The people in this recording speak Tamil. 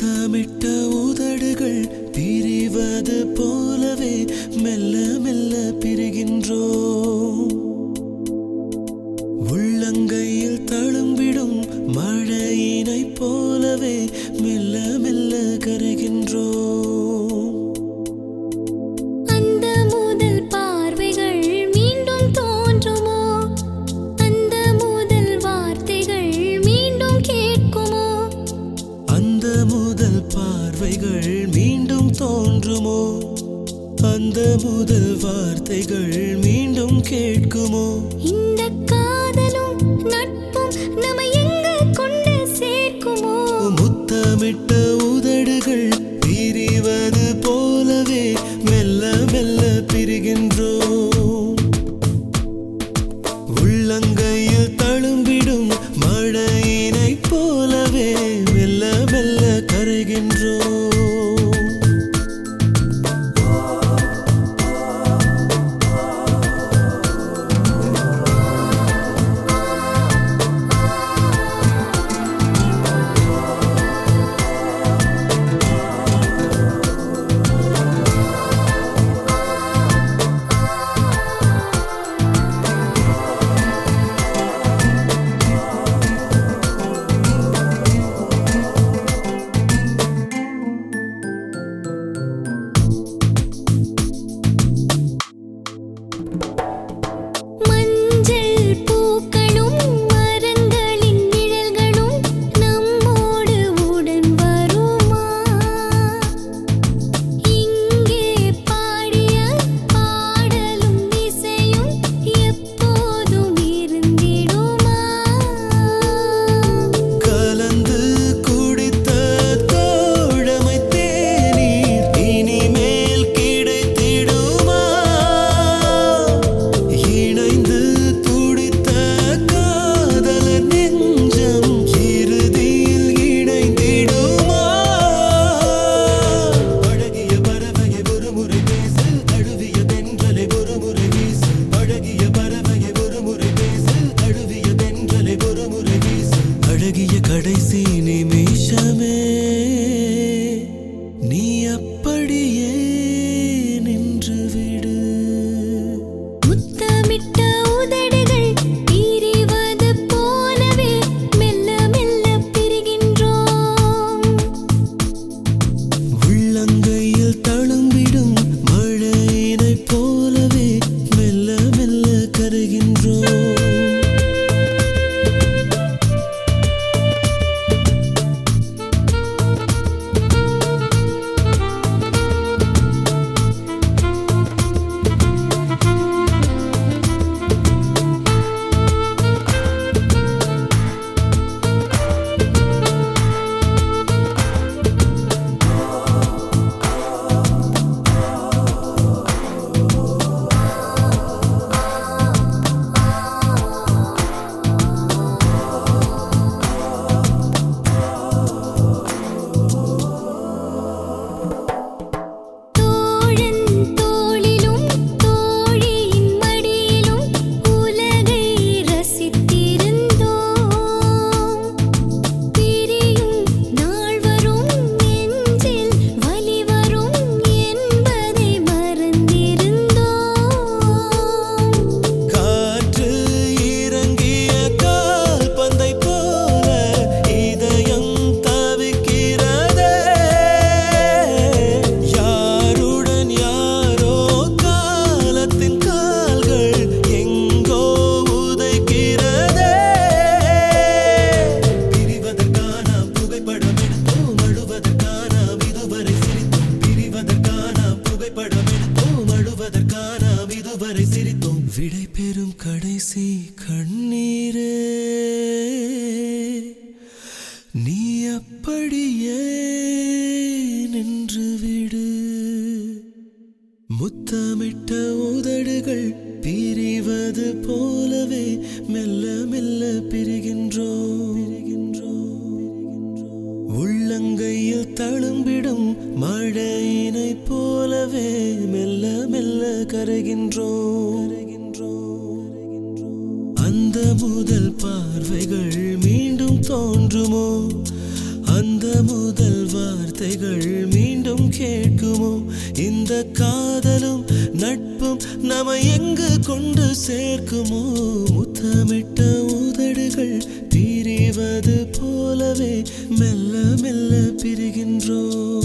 முத்தமிட்ட உதடுகள் பிரிவது போலவே மெல்ல மெல்ல பிரிகின்றோம் உள்ளங்கையில் தழும்பிடும் மழையினை போலவே மெல்ல மெல்ல கரைகின்றோம் அந்த முதல் பார்வைகள் மீண்டும் தோன்றுமோ அந்த முதல் வார்த்தைகள் மீண்டும் கேட்குமோ அந்த முதல் பார்வைகள் மீண்டும் தோன்றுமோ அந்த முதல் வார்த்தைகள் மீண்டும் கேட்குமோ இந்த காதலும் நட்பும் நம்மை எங்கு கொண்டு சேர்க்குமோ முத்தமிட்ட உதடுகள் பிரிவது போலவே மெல்ல மெல்ல பிரிகின்றோம் உள்ளங்கையில் தழும்பிடும் மழையினை போலவே மெல்ல மெல்ல கரைகின்றோம் மஞ்சள் பூக்களும் மரங்களின் நிழல்களும் நம்மோடு உடன் வருமா இங்கே பாடிய பாடலும் இசையும் எப்போதும் இருந்திடுமா கலந்து குடித்த தோழமை தேநீர் இனிமேல் கிடைத்திடுமா இணைந்து துடித்த காதல நெஞ்சம் இறுதியில் இணைந்திடுமா பழகிய பறவையை ஒருமுறை பேசு அழுவிய தென்றலை ஒருமுறை வீசு பழகிய பறவையை ஒருமுறை பேசு அழுவிய தென்றலை ஒருமுறை வீசு அழகிய கடைசி நிமிஷமே நீ அப்படியே நின்று விடு முத்தமிட்ட உதடுகள் பிரிவது போலவே மெல்ல மெல்ல பிரிகின்றோம் உள்ளங்கையில் தழும்பிடும் மழையினைப் போலவே மெல்ல மெல்ல கரைகின்றோம் தோழன் தோளிலும் தோழியின் மடியிலும் உலகை ரசித்திருந்தோம் பிரியும் நாள் வரும் நெஞ்சில் வலி வரும் என்பதை மறந்திருந்தோம் காற்று இறங்கிய கால் பந்தை போல இதயம் தவிக்கிறதே யாருடன் யாரோ காலத்தின் கால்கள் எங்கோ உதைக்கிறதே பிரிவதற்கான புகைப்படம் எடுத்தோம் அழுவதற்கான இதுவரை சிரித்தோம் பிரிவதற்கான புகைப்படம் எடுத்தோம் அழுவதற்கான இதுவரை சிரித்தோம் விடை பெறும் கடைசி கண்ணீரே நீ அப்படியே நின்று விடு முத்தமிட்ட உதடுகள் பிரிவது போலவே மெல்ல மெல்ல பிரிகின்றோம் உள்ளங்கையில் தழும்பிடும் மழையினைப் போலவே மெல்ல மெல்ல கரைகின்றோம் அந்த முதல் பார்வைகள் மீண்டும் தோன்றுமோ அந்த முதல் வார்த்தை வார்த்தைகள் மீண்டும் கேட்குமோ இந்த காதலும் நட்பும் நம்ம எங்கு கொண்டு சேர்க்குமோ முத்தமிட்ட உதடுகள் பிரிவது போலவே மெல்ல மெல்ல பிரிகின்றோம்